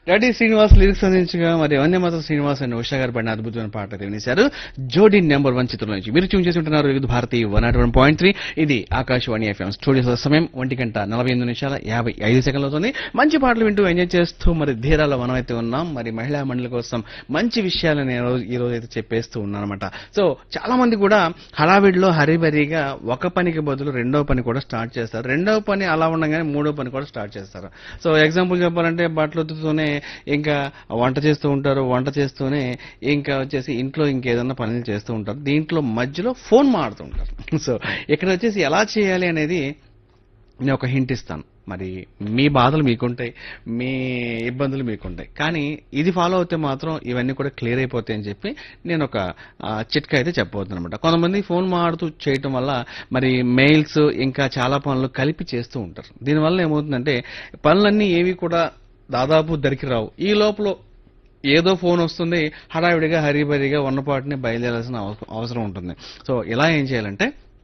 Reddy Srinivas lyrics అందించగా మరి వందేమాత Srinivas and Usha గారు పడిన అద్భుతమైన పాట అయితే వినేశారు జోడీ నెంబర్ వన్ చిత్రం నుంచి మీరు చూసి చేసి ఉంటున్నారు Vividh Bharati one naught one point three ఇది ఆకాశవాణి ఎఫ్ఎం స్టూడియో సమయం ఒంటి గంట నలభై ఎనిమిది నిమిషాల యాభై ఐదు సెకండ్లు అవుతుంది మంచి పాటలు వింటూ ఎంజాయ్ చేస్తూ మరి ధీరాలో మనం అయితే ఉన్నాం మరి మహిళా మండలి కోసం మంచి విషయాలు నేను రోజు- ఈ రోజు అయితే చెప్పేస్తూ ఉన్నాను అనమాట సో చాలా మంది కూడా హడావిడిలో హరిబరిగా ఒక పనికి బదులు రెండో పని కూడా స్టార్ట్ చేస్తారు రెండో పని అలా ఉండగానే మూడో పని కూడా స్టార్ట్ చేస్తారు సో ఎగ్జాంపుల్ చెప్పాలంటే బట్టలు ఉతుకుతూనే ఇంకా వంట చేస్తూ ఉంటారు వంట చేస్తూనే ఇంకా వచ్చేసి ఇంట్లో ఇంకేదన్నా పనులు చేస్తూ ఉంటారు దీంట్లో మధ్యలో ఫోన్ మాడుతూ ఉంటారు సో ఇక్కడ వచ్చేసి ఎలా చేయాలి అనేది నేను ఒక హింట్ ఇస్తాను మరి మీ బాధలు మీకుంటాయి మీ ఇబ్బందులు మీకుంటాయి కానీ ఇది ఫాలో అవుతే మాత్రం ఇవన్నీ కూడా క్లియర్ అయిపోతాయి అని చెప్పి నేను ఒక ఆ, చిట్కా అయితే చెప్పబోతున్నాను అనమాట కొంతమంది ఫోన్ మాడుతూ చేయటం వల్ల మరి మెయిల్స్ ఇంకా చాలా పనులు కలిపి చేస్తూ ఉంటారు దీనివల్ల ఏమవుతుందంటే పనులన్నీ ఏవి కూడా దాదాపు దరికి రావు ఈ లోపల ఏదో ఫోన్ వస్తుంది హడావిడిగా హరిబరిగా ఉన్నపాటిని బయలుదేరాల్సిన అవ- అవసరం ఉంటుంది సో ఇలా ఏం చేయాలంటే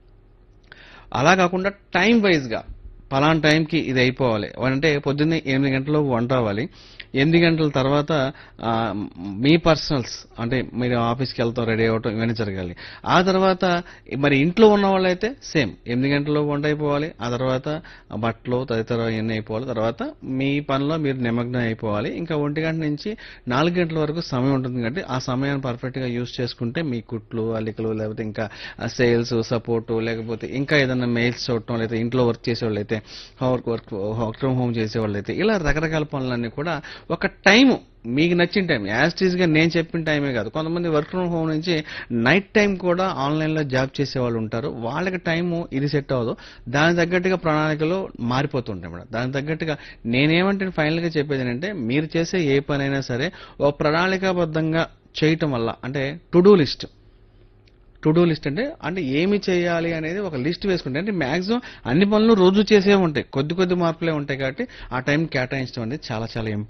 అలా కాకుండా టైం వైజ్గా పలానా టైంకి ఇది అయిపోవాలి అంటే పొద్దున్నే ఎనిమిది గంటల్లో వంట అవ్వాలి ఎనిమిది గంటల తర్వాత ఆ, మీ పర్సనల్స్ అంటే మీరు ఆఫీస్కి వెళ్తాం రెడీ అవ్వటం ఇవన్నీ జరగాలి ఆ తర్వాత మరి ఇంట్లో ఉన్న వాళ్ళైతే సేమ్ ఎనిమిది గంటల్లో వంట అయిపోవాలి ఆ తర్వాత బట్టలు తదితర ఇవన్నీ అయిపోవాలి తర్వాత మీ పనిలో మీరు నిమగ్నం అయిపోవాలి ఇంకా ఒంటి గంట నుంచి నాలుగు గంటల వరకు సమయం ఉంటుంది కాబట్టి ఆ సమయాన్ని పర్ఫెక్ట్ గా యూస్ చేసుకుంటే మీ కుట్లు అల్లికలు లేకపోతే ఇంకా సేల్స్ సపోర్ట్ లేకపోతే ఇంకా ఏదైనా మెయిల్స్ చూడటం లేకపోతే ఇంట్లో వర్క్ చేసేవాళ్ళు అయితే work work work from home చేసేవాళ్ళు అయితే ఇలా రకరకాల పనులన్నీ కూడా ఒక టైం మీకు నచ్చిన టైం యాజ్ గా నేను చెప్పిన టైమే కాదు కొంతమంది వర్క్ ఫ్రమ్ హోమ్ నుంచి నైట్ టైం కూడా ఆన్లైన్ లో జాబ్ చేసే వాళ్ళు ఉంటారు వాళ్ళకి టైం ఇది సెట్ అవ్వదు దానికి తగ్గట్టుగా ప్రణాళికలు మారిపోతుంటాయి మేడం దానికి తగ్గట్టుగా నేనేమంటే ఫైనల్ గా చెప్పేది ఏంటంటే మీరు చేసే ఏ పనైనా సరే ఓ ప్రణాళికాబద్ధంగా చేయటం వల్ల అంటే to do list to do list అంటే అంటే ఏమి చేయాలి అనేది ఒక లిస్ట్ వేసుకుంటే అంటే మాక్సిమం అన్ని పనులు రోజు చేసే ఉంటాయి కొద్ది కొద్ది మార్పులే ఉంటాయి కాబట్టి ఆ టైం కేటాయించడం అనేది చాలా చాలా ఇంపార్టెంట్